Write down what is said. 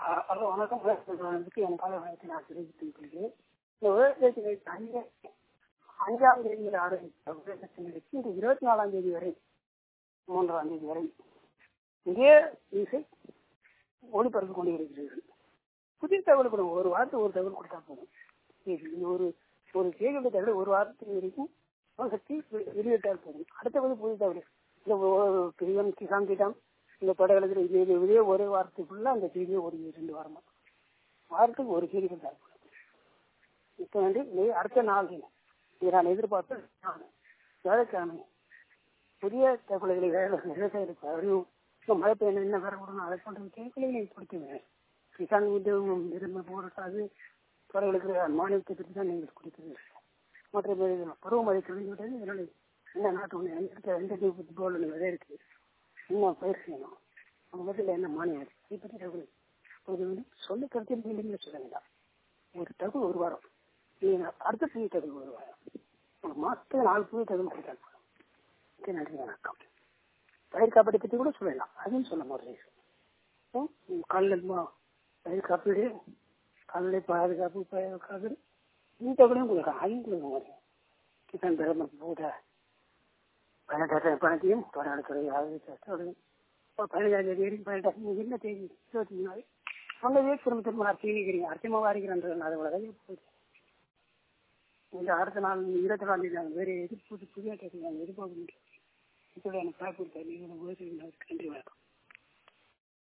hello வணக்கம் விவசாயத்துக்கு என் கால வணக்கத்தை நான் தெரிவித்துக் கொள்கிறேன் இந்த விவசாயத்தினை அஞ்சு அஞ்சாம் தேதியில் ஆரம்பித்த விவசாயத்தினருக்கு இந்த இருபத்தி நாலாம் தேதி வரை மூன்றாம் தேதி வரை இதே நியூஸை ஒளிபரப்பு கொண்டு இருக்கிறது புதிய தகவல் கொடுங்க ஒரு வாரத்துக்கு ஒரு தகவல் கொடுத்தா போதும் இது இது ஒரு ஒரு செய்தியுடைய தகவல் ஒரு வாரத்துக்கு வரைக்கும் சக்தி வெளியிட்டால் போதும் அடுத்தது புதிய தகவல் இந்த பிரிவன் கிசான் திட்டம் இந்த படகுல இது இது இதே ஒரு வாரத்துக்குள்ள அந்த செய்தியை ஒரு ரெண்டு வாரமா வாரத்துக்கு ஒரு செய்தி கொடுத்தா இப்போ வந்து நீ அடுத்த நாள் இதை நான் எதிர்பார்த்து வேலைக்கிழமை புதிய தகவல்களை வேலை விவசாயிகளுக்கு அறிவும் இப்போ மழை பெய்யணும் என்ன வேற விடணும் அதை போன்ற கேட்கலையும் நீங்கள் கொடுத்துங்க கிசான் உத்தியோகம் இருந்த போராட்டாது பறவைகளுக்கு மானியத்தை பற்றி தான் நீங்கள் கொடுக்குது மற்ற பருவமழை கழிந்து விட்டது இதனால் என்ன நாட்டு ஒன்று அடுத்த ரெண்டு தீபத்து போல் விதை இருக்குது இன்னும் பயிர் செய்யணும் அவங்க வீட்டில் என்ன மானியம் இருக்கு இதை பற்றி தகவல் ஒரு வந்து சொல்ல கருத்தில் மீண்டும் சொல்ல வேண்டாம் ஒரு தகவல் ஒரு வாரம் நீங்கள் அடுத்த புதிய தகவல் ஒரு வாரம் ஒரு மாதத்துக்கு நாலு புதிய தகவல் கொடுத்தாங்க ஓகே நன்றி வணக்கம் பயிர் காப்பீட்டை பற்றி கூட சொல்லலாம் அதுவும் சொல்ல முடியும் கால்நடை பயிர் காப்பீடு கால்நடை பாதுகாப்பு பயிர் காப்பீடு இந்த தகவலையும் கொடுக்கலாம் அதையும் கொடுக்க முடியும் கிசான் பிரதமர் போத பதினெட்டு பணத்தையும் போராடத்துறை பதினஞ்சாம் தேதி வரைக்கும் பதினெட்டாம் என்ன தேதி இருபத்தி மூணு சொன்னதே திரும்ப திரும்ப அர்ச்சனைக்கிறீங்க அர்ச்சமாக வாரிக்கிறேன் அது போகுது இந்த அடுத்த நாள் இருபத்தி நாலாம் தேதி நாங்கள் வேறு எதிர்ப்பு புதிய கேட்குறாங்க எதிர்பார்க்க முடியும் இப்போ எனக்கு காப்பீடு நீங்கள் நன்றி வணக்கம்